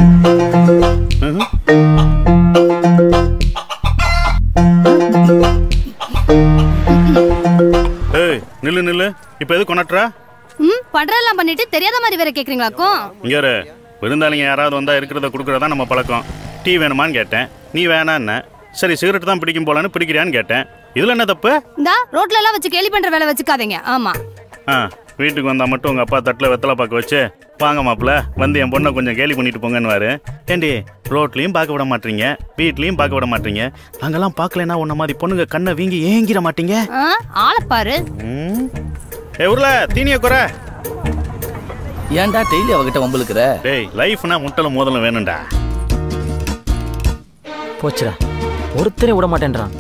ஏய் நில்லு நில்லு இப்போ எது கொண்டாட்டுறா ம் பண்றதெல்லாம் பண்ணிட்டு தெரியாத மாதிரி வேற கேக்குறீங்களாக்கும் இங்க இரு. விருந்தாளிங்க யாராவது வந்தா இருக்கிறத கொடுக்கறதா நம்ம பழக்கம் டீ வேணுமான்னு கேட்டேன் நீ வேணான்னு சரி சிகரெட் தான் பிடிக்கும் போலன்னு பிடிக்கிறியான்னு கேட்டேன் இதுல என்ன தப்பு இந்தா ரோட்ல எல்லாம் வச்சு கேலி பண்ற வேலை வச்சுக்காதீங்க ஆமா ஆ வீட்டுக்கு வந்தா மட்டும் உங்க அப்பா தட்டுல வெத்தலை பாக்க வச்சு வாங்க மாப்பிள்ள வந்து என் பொண்ணை கொஞ்சம் கேலி பண்ணிட்டு போங்கன்னு ஏண்டி ரோட்லயும் பார்க்க விட மாட்டீங்க வீட்லயும் பார்க்க விட மாட்டீங்க அங்கெல்லாம் பார்க்கலன்னா உன்ன மாதிரி பொண்ணுங்க கண்ணை வீங்கி ஏங்கிட மாட்டீங்க ஆ, ஆளைப் பாரு ம். ஏ உருள தீனிய குறை ஏன்டா டெய்லி அவகிட்ட வம்புலுக்குற டேய் லைஃப்னா முட்டலும் மோதலும் வேணும்டா போச்சுடா ஒருத்தரையும் விட மாட்டேன்றான்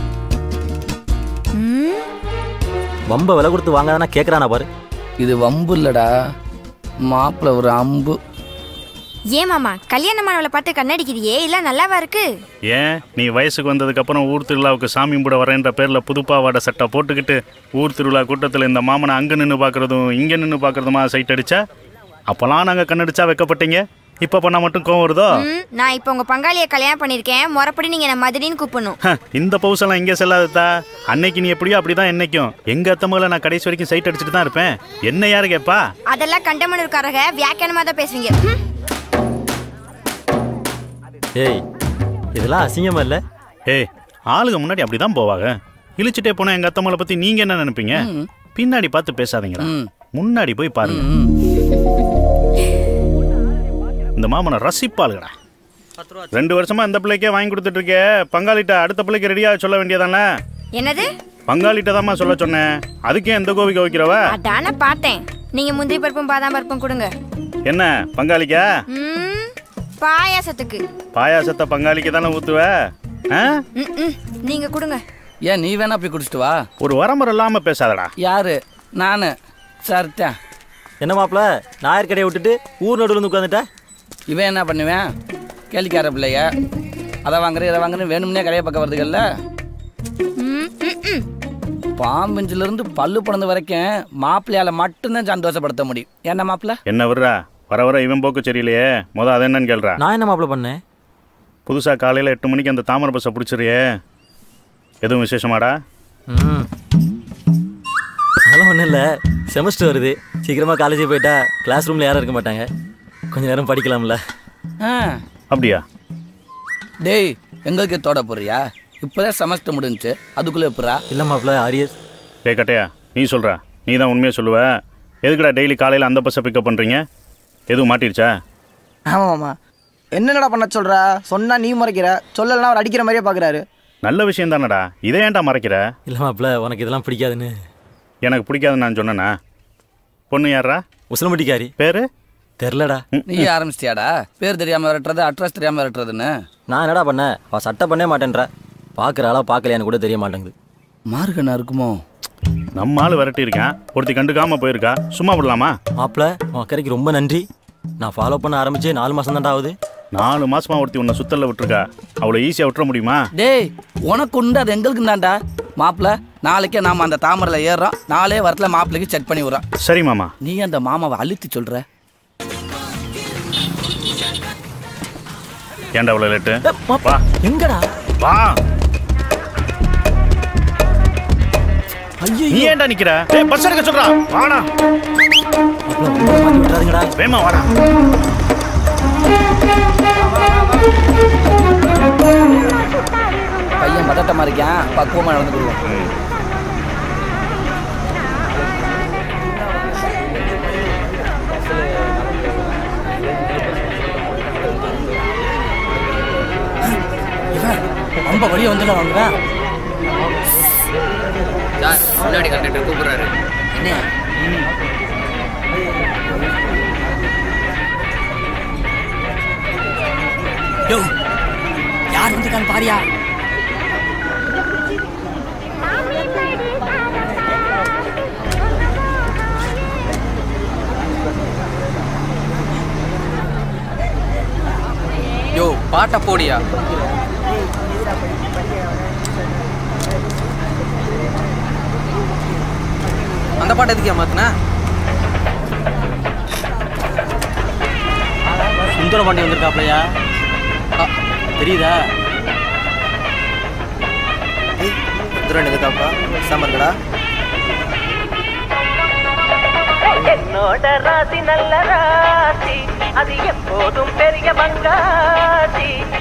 வம்ப விலை கொடுத்து வாங்காதானா கேட்குறானா பாரு இது வம்பு இல்லடா மாப்பிள்ள ஒரு அம்பு ஏன் மாமா கல்யாணமானவளை பார்த்து கண்ணடிக்கிறியே இல்ல நல்லாவா இருக்கு ஏன் நீ வயசுக்கு வந்ததுக்கு அப்புறம் ஊர் திருவிழாவுக்கு சாமி கும்பிட வரேன்ற பேர்ல புதுப்பாவாடை சட்டை போட்டுக்கிட்டு ஊர் திருவிழா கூட்டத்தில் இந்த மாமனை அங்க நின்று பார்க்கறதும் இங்க நின்று பார்க்கறதுமா சைட் அடிச்சா அப்பெல்லாம் நாங்க கண்ணடிச்சா வைக்கப்பட்டீங்க இப்ப பண்ணா மட்டும் கோவம் வருதோ ம், நான் இப்போ உங்க பங்காளியை கல்யாணம் பண்ணிருக்கேன் முறப்படி நீங்க என்ன மதுரின்னு கூப்பிடணும் ஹ, இந்த பவுசெல்லாம் இங்கே செல்லாததா அன்னைக்கு நீ எப்படியோ அப்படிதான் என்னைக்கும் எங்க அத்தமகளை நான் கடைசி வரைக்கும் சைட் அடிச்சுட்டு தான் இருப்பேன் என்ன யாரு கேப்பா அதெல்லாம் கண்டமனூர்காரக வியாக்கியானமா தான் பேசுவீங்க ம். ஏய் இதெல்லாம் அசிங்கமா இல்லை ஏய் ஆளுங்க முன்னாடி அப்படிதான் போவாங்க இழிச்சிட்டே போனா எங்க அத்தமலை பத்தி நீங்க என்ன நினைப்பீங்க பின்னாடி பார்த்து பேசாதீங்களா முன்னாடி போய் பாருங்க இந்த மாமனை ரசிப்பாளுங்கடா ரெண்டு வருஷமா இந்த பிள்ளைக்கே வாங்கி கொடுத்துட்டு இருக்கே பங்காளிட்ட அடுத்த பிள்ளைக்கு ரெடியா சொல்ல வேண்டியதானே என்னது பங்காளிட்ட தாம்மா சொல்ல சொன்னேன் அதுக்கே எந்த கோவிக்க வைக்கிறவ அதான பார்த்தேன் நீங்க முந்திரி பருப்பும் பாதாம் பருப்பும் கொடுங்க என்ன பங்காளிக்கா ம், பாயாசத்துக்கு பாயாசத்தை பங்காளிக்கு தானே ஊத்துவ ஆ? ம், ம், நீங்க கொடுங்க ஏன் நீ வேணா போய் குடிச்சிட்டு வா ஒரு வரமுறை இல்லாம பேசாதடா யாரு நானு சரிட்டேன் என்ன மாப்பிள நாயர் கடையை விட்டுட்டு ஊர் நடுவில் வந்து உட்காந்துட்டா இவன் என்ன பண்ணுவேன் கேள்விக்கார பிள்ளைய அதை வாங்குறேன் இதை வாங்குறேன் வேணும்னே கடையை பக்கம் வருதுகள்ல ம், ம், ம். பாம்பஞ்சுல இருந்து பல்லு பிறந்த வரைக்கும் மாப்பிள்ளையால மட்டும்தான் சந்தோஷப்படுத்த முடியும் என்ன மாப்பிள்ள என்ன விடுறா வர வர இவன் போக்கு சரியில்லையே முத அது என்னன்னு கேள்றா நான் என்ன மாப்பிள பண்ணேன் புதுசா காலையில எட்டு மணிக்கு அந்த தாமரை பஸ்ஸை பிடிச்சிரியே எதுவும் விசேஷமாடா ம் அதெல்லாம் ஒன்றும் இல்லை செமஸ்டர் வருது சீக்கிரமாக காலேஜ் போயிட்டா கிளாஸ் ரூமில் யாரும் இருக்க மாட்டாங்க கொஞ்ச நேரம் படிக்கலாம்ல ஆ அப்படியா டேய் எங்களுக்கு தோட போறியா இப்போதான் செமஸ்டர் முடிஞ்சுச்சு அதுக்குள்ளே எப்படா இல்லை மாப்பிள ஆரியர் டேய் கட்டையா நீ சொல்றா நீ தான் உண்மையை சொல்லுவ எதுக்குடா டெய்லி காலையில அந்த பஸ்ஸை பிக்கப் பண்றீங்க எதுவும் மாட்டிருச்சா ஆமா மாமா என்னடா பண்ண சொல்ற சொன்னா நீ முறைக்கிற சொல்லலாம் அவர் அடிக்கிற மாதிரியே பாக்குறாரு நல்ல விஷயம் தானடா இதை ஏன்டா மறைக்கிற இல்லை மாப்பிள உனக்கு இதெல்லாம் பிடிக்காதுன்னு எனக்கு பிடிக்காதுன்னு நான் சொன்னேனா பொண்ணு யாரா உசிலம்பட்டிக்காரி பேரு தெரிலடா நீ ஆரம்பிச்சிட்டியாடா பேர் தெரியாம விரட்டுறது அட்ரஸ் தெரியாம விரட்டுறதுன்னு நான் என்னடா பண்ணேன் அவள் சட்டை பண்ணவே மாட்டேன்றா பார்க்குறாளா பார்க்கலையான்னு கூட தெரிய மாட்டேங்குது மார்கனா இருக்குமோ நம்ம ஆள் விரட்டி இருக்கான் ஒருத்தி கண்டுக்காம போயிருக்கா சும்மா விடலாமா மாப்பிள உன் அக்கறைக்கு ரொம்ப நன்றி நான் ஃபாலோ பண்ண ஆரம்பிச்சு நாலு மாதம் தான்டா ஆகுது நாலு மாசமா ஒருத்தி உன்னை சுத்தல்ல விட்டுருக்கா அவ்வளோ ஈஸியா விட்டுற முடியுமா டேய் உனக்கு உண்டு அது எங்களுக்கு தான்டா மாப்பிள்ள நாளைக்கே நாம அந்த தாமரையில் ஏறுறோம் நாளே வரத்துல மாப்பிள்ளைக்கு செட் பண்ணி விடுறோம் சரி மாமா நீ அந்த மாமாவை அழுத்தி சொல்ற ஏன்டா அவ்வளோ லேட்டு வா எங்கடா வா ஐயோ நீ ஏன்டா நிக்கிற ஏய் பஸ் எடுக்க சொல்றா வாடா விட்டுறாதுங்கடா வேமா வாடா பையன் பதட்டமா இருக்கான் பக்குவமா நடந்துக்கிடுவோம் ரொம்ப வழிய வந்துடலாம் வாங்குவேன் முன்னாடி கண்டக்டர் கூப்பிடுறாரு என்ன யோ யார் வந்துருக்கான்னு பாரியா யோ பாட்டை போடியா அந்த பாட்டு எதுக்கு மாத்தினா செந்தூர பாண்டி வந்திருக்காப்லையா தெரியுதா எதிர நிற்காப்பா பேசாம இருக்கடா என்னோட ராசி நல்ல ராசி அது எப்போதும் பெரிய பங்காசி